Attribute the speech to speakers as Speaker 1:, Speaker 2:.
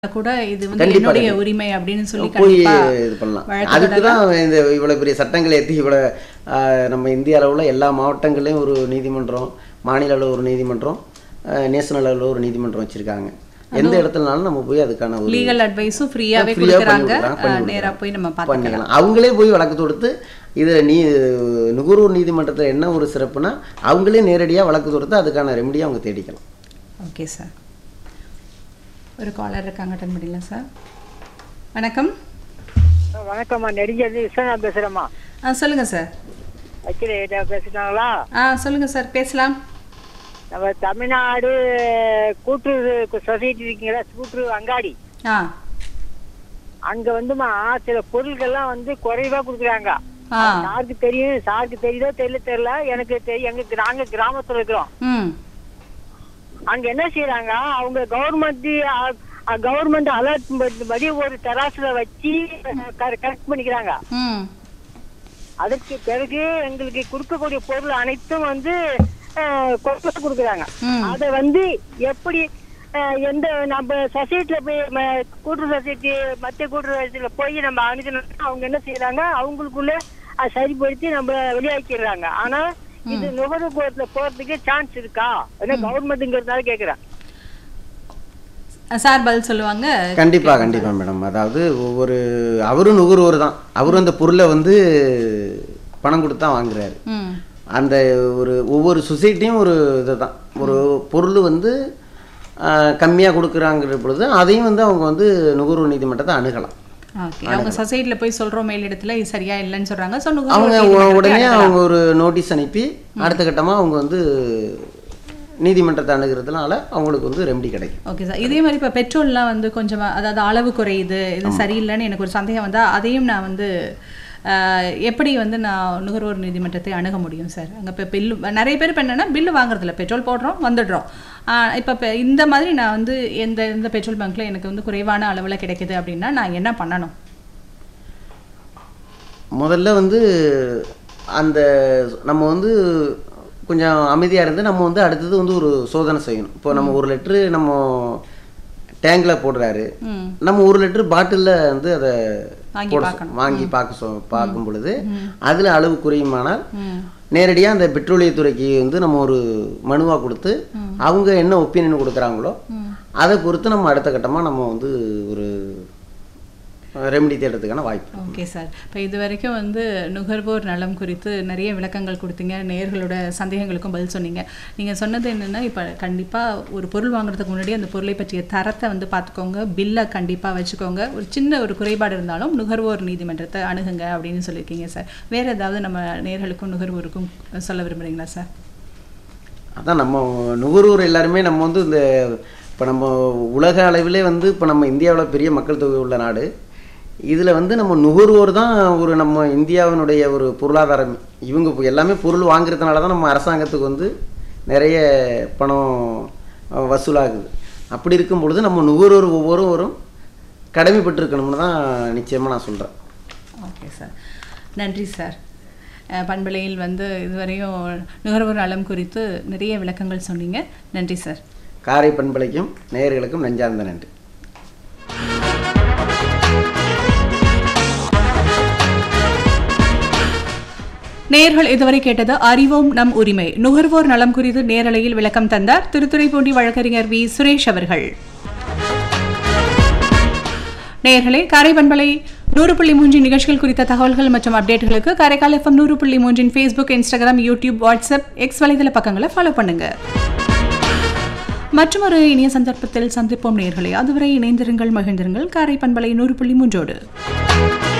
Speaker 1: கூட இது வந்து
Speaker 2: கண்டிப்பா,
Speaker 1: என்னுடைய
Speaker 2: கண்டிப்பா.
Speaker 1: உரிமை அப்படின்னு சொல்லி
Speaker 2: போய்
Speaker 1: கண்டிப்பா
Speaker 2: இது பண்ணலாம்
Speaker 1: வழக்கு
Speaker 2: அதுக்கு
Speaker 1: தொடரலாம்.
Speaker 2: தான் இந்த இவ்வளோ பெரிய சட்டங்களை ஏற்றி இவ்வளோ ஆஹ், நம்ம இந்திய அளவில் எல்லா மாவட்டங்கள்லையும் ஒரு நீதிமன்றம் மாநில அளவில் ஒரு நீதிமன்றம் நேஷனல் அளவில் ஒரு நீதிமன்றம் வச்சுருக்காங்க எந்த இடத்துலனாலும் நம்ம போய் அதுக்கான ஒரு
Speaker 1: லீகல் அட்வைஸும் ஃப்ரீயாவே
Speaker 2: free ஆ பண்ணி
Speaker 1: கொடுக்குறாங்க
Speaker 2: கொடுக்குறாங்க, பண்ணி
Speaker 1: அஹ், நேரா
Speaker 2: கொடுக்குறாங்க.
Speaker 1: போய் நம்ம பார்த்துக்கலாம்
Speaker 2: பண்ணிக்கலாம் அவங்களே போய் வழக்கு தொடுத்து இதில் நீ நுகர்வோர் நீதிமன்றத்தில் என்ன ஒரு சிறப்புனா அவங்களே நேரடியாக வழக்கு தொடுத்து அதுக்கான ரெமடியை அவங்க தேடிக்கலாம்
Speaker 1: ஓகே சார் ஒரு காலர் இருக்காங்க அட்டன் பண்ணிடலாம் சார் வணக்கம்
Speaker 3: வணக்கம்மா நெடுஞ்சது விஸ்வநாத் பேசுறேம்மா
Speaker 1: ஆ சொல்லுங்க சார்
Speaker 3: வக்கீல் ஐயா பேசுனாங்களா
Speaker 1: ஆ சொல்லுங்க சார் பேசலாம்
Speaker 3: நம்ம தமிழ்நாடு கூட்டுறவு சொசைட்டி இருக்கீங்களா கூட்டுறவு அங்காடி
Speaker 1: ஆ
Speaker 3: அங்க வந்துமா சில பொருட்கள்லாம் வந்து குறைவா கொடுக்குறாங்க
Speaker 1: ஆ
Speaker 3: சாருக்கு தெரியும் சாருக்கு தெரியுதோ தெரியல தெரியல எனக்கு தெரியும் எங்க நாங்க கிராமத்துல இருக்கிறோம்
Speaker 1: ம்
Speaker 3: அங்க என்ன செய்யறாங்க அவங்க கவர்மெண்ட் கவர்மெண்ட் அலர்ட் படி ஒரு தராசுல வச்சு கரெக்ட் பண்ணிக்கிறாங்க
Speaker 1: ம்
Speaker 3: அதுக்கு பிறகு எங்களுக்கு கொடுக்கக்கூடிய பொருள் அனைத்தும் வந்து கொப்பை கொடுக்குறாங்க
Speaker 1: ம்.
Speaker 3: அத வந்து எப்படி அஹ், எந்த நம்ம சொசைட்டில போய் ம- கூட்டுறவு சொசைட்டி மத்திய கூட்டுறவு சொசைட்டில போய் நம்ம அணுகணும் அவங்க என்ன செய்யறாங்க அவங்களுக்குள்ள அதை சரிப்படுத்தி நம்ம வெளியாக்கிடுறாங்க ஆனா இது நுகர்வோர்ல போறதுக்கு சான்ஸ் இருக்கா ஏன்னா கவர்மெண்ட்ங்கிறதுனால கேக்குறேன்
Speaker 1: சார் பதில் சொல்லுவாங்க
Speaker 2: கண்டிப்பாக கண்டிப்பாக மேடம் அதாவது ஒவ்வொரு அவரும் நுகர்வோர் தான் அவரும் அந்த பொருளை வந்து பணம் கொடுத்து தான் வாங்குறாரு
Speaker 1: ம்
Speaker 2: அந்த ஒரு ஒவ்வொரு சொசைட்டியும் ஒரு இதுதான் ஒரு பொருள் வந்து கம்மியாக கொடுக்குறாங்கிற பொழுது அதையும் வந்து அவங்க வந்து நுகர்வோர் நீதிமன்றத்தை அணுகலாம்
Speaker 1: ஓகே அவங்க சொசைட்டில போய் சொல்றோம் மேலிடத்துல இது சரியா இல்லைன்னு சொல்றாங்க ஸோ
Speaker 2: அவங்க உ- உடனே அவங்க ஒரு நோட்டீஸ் அனுப்பி அடுத்த கட்டமாக அவங்க வந்து நீதிமன்றத்தை அணுகிறதுனால அவங்களுக்கு வந்து ரெமெடி கிடைக்கும்
Speaker 1: ஓகே சார் இதே மாதிரி இப்போ பெட்ரோல்லாம் வந்து கொஞ்சம் அதாவது அளவு குறையுது இது சரியில்லைன்னு எனக்கு ஒரு சந்தேகம் வந்தால் அதையும் நான் வந்து ஆஹ், எப்படி வந்து நான் நுகர்வோர் நீதிமன்றத்தை அணுக முடியும் சார் அங்கே இப்போ பில்லு நிறைய பேர் இப்போ என்னென்னா பில்லு வாங்குறதில்ல பெட்ரோல் போடுறோம் வந்துடுறோம் இப்போ இப்போ இந்த மாதிரி நான் வந்து எந்த எந்த பெட்ரோல் பங்க்கில் எனக்கு வந்து குறைவான அளவில் கிடைக்குது அப்படின்னா நான் என்ன பண்ணணும்
Speaker 2: முதல்ல வந்து அந்த நம்ம வந்து கொஞ்சம் அமைதியாக இருந்து நம்ம வந்து அடுத்தது வந்து ஒரு சோதனை செய்யணும் இப்போ நம்ம ஒரு லிட்ரு நம்ம டேங்கில் போடுறாரு
Speaker 1: ம்
Speaker 2: நம்ம ஒரு லிட்டர் பாட்டிலில் வந்து அதை
Speaker 1: வாங்கி
Speaker 2: போட சொ-
Speaker 1: பார்க்கணும்.
Speaker 2: வாங்கி பார்க்க சொ பார்க்கும் பொழுது அதில் அளவு குறையுமானால்
Speaker 1: ம்
Speaker 2: நேரடியாக அந்த பெட்ரோலியத்துறைக்கு வந்து நம்ம ஒரு மனுவாக கொடுத்து அவங்க என்ன ஒப்பீனியன் கொடுக்குறாங்களோ
Speaker 1: ம்
Speaker 2: அதை பொறுத்து நம்ம அடுத்த கட்டமாக நம்ம வந்து ஒரு ரெமெடி தேடுறதுக்கான வாய்ப்பு
Speaker 1: ஓகே சார் இப்போ இது வரைக்கும் வந்து நுகர்வோர் நலம் குறித்து நிறைய விளக்கங்கள் கொடுத்தீங்க நேயர்களோட சந்தேகங்களுக்கும் பதில் சொன்னீங்க நீங்கள் சொன்னது என்னென்னா இப்போ கண்டிப்பாக ஒரு பொருள் வாங்குறதுக்கு முன்னாடி அந்த பொருளை பற்றிய தரத்தை வந்து பார்த்துக்கோங்க பில்லை கண்டிப்பாக வச்சுக்கோங்க ஒரு சின்ன ஒரு குறைபாடு இருந்தாலும் நுகர்வோர் நீதிமன்றத்தை அணுகுங்க அப்படின்னு சொல்லியிருக்கீங்க சார் வேறு ஏதாவது நம்ம நேயர்களுக்கும் நுகர்வோருக்கும் சொல்ல விரும்புகிறீங்களா சார்
Speaker 2: அதான் நம்ம நுகர்வோர் எல்லாருமே நம்ம வந்து இந்த இப்போ நம்ம உலக அளவிலே வந்து இப்போ நம்ம இந்தியாவில் பெரிய மக்கள் தொகை உள்ள நாடு இதில் வந்து நம்ம நுகர்வோர் தான் ஒரு நம்ம இந்தியாவினுடைய ஒரு பொருளாதாரம் இவங்க இப்போ எல்லாமே பொருள் வாங்குறதுனால தான் நம்ம அரசாங்கத்துக்கு வந்து நிறைய பணம் அஹ், வசூலாகுது அப்படி இருக்கும் பொழுது நம்ம நுகர்வோர் ஒவ்வொருவரும் கடமைப்பட்டிருக்கணும்னு தான் நிச்சயமாக நான் சொல்கிறேன்
Speaker 1: ஓகே சார் நன்றி சார் அஹ், பண்பலையில் வந்து இதுவரையும் நுகர்வோர் நலம் குறித்து நிறைய விளக்கங்கள் சொன்னீங்க நன்றி சார்
Speaker 2: காரை பண்பலைக்கும் நேயர்களுக்கும் நெஞ்சார்ந்த நன்றி
Speaker 1: நேயர்கள் இதுவரை கேட்டது அறிவோம் நம் உரிமை நுகர்வோர் நலம் குறித்து நேரலையில் விளக்கம் தந்தார் திருத்துறைப்பூண்டி வழக்கறிஞர் வி சுரேஷ் அவர்கள் நேயர்களே காரை பண்பலை நூறு புள்ளி மூன்றின் நிகழ்ச்சிகள் குறித்த தகவல்கள் மற்றும் அப்டேட்டுகளுக்கு காரைக்கால் எஃப்எம் நூறு புள்ளி மூன்றின் Facebook Instagram YouTube WhatsApp X வலைதள பக்கங்களை ஃபாலோ பண்ணுங்க மற்றும் ஒரு இனிய சந்தர்ப்பத்தில் சந்திப்போம் நேயர்களே அதுவரை இணைந்திருங்கள் மகிழ்ந்திருங்கள் காரை பண்பலை நூறு புள்ளி மூன்றோடு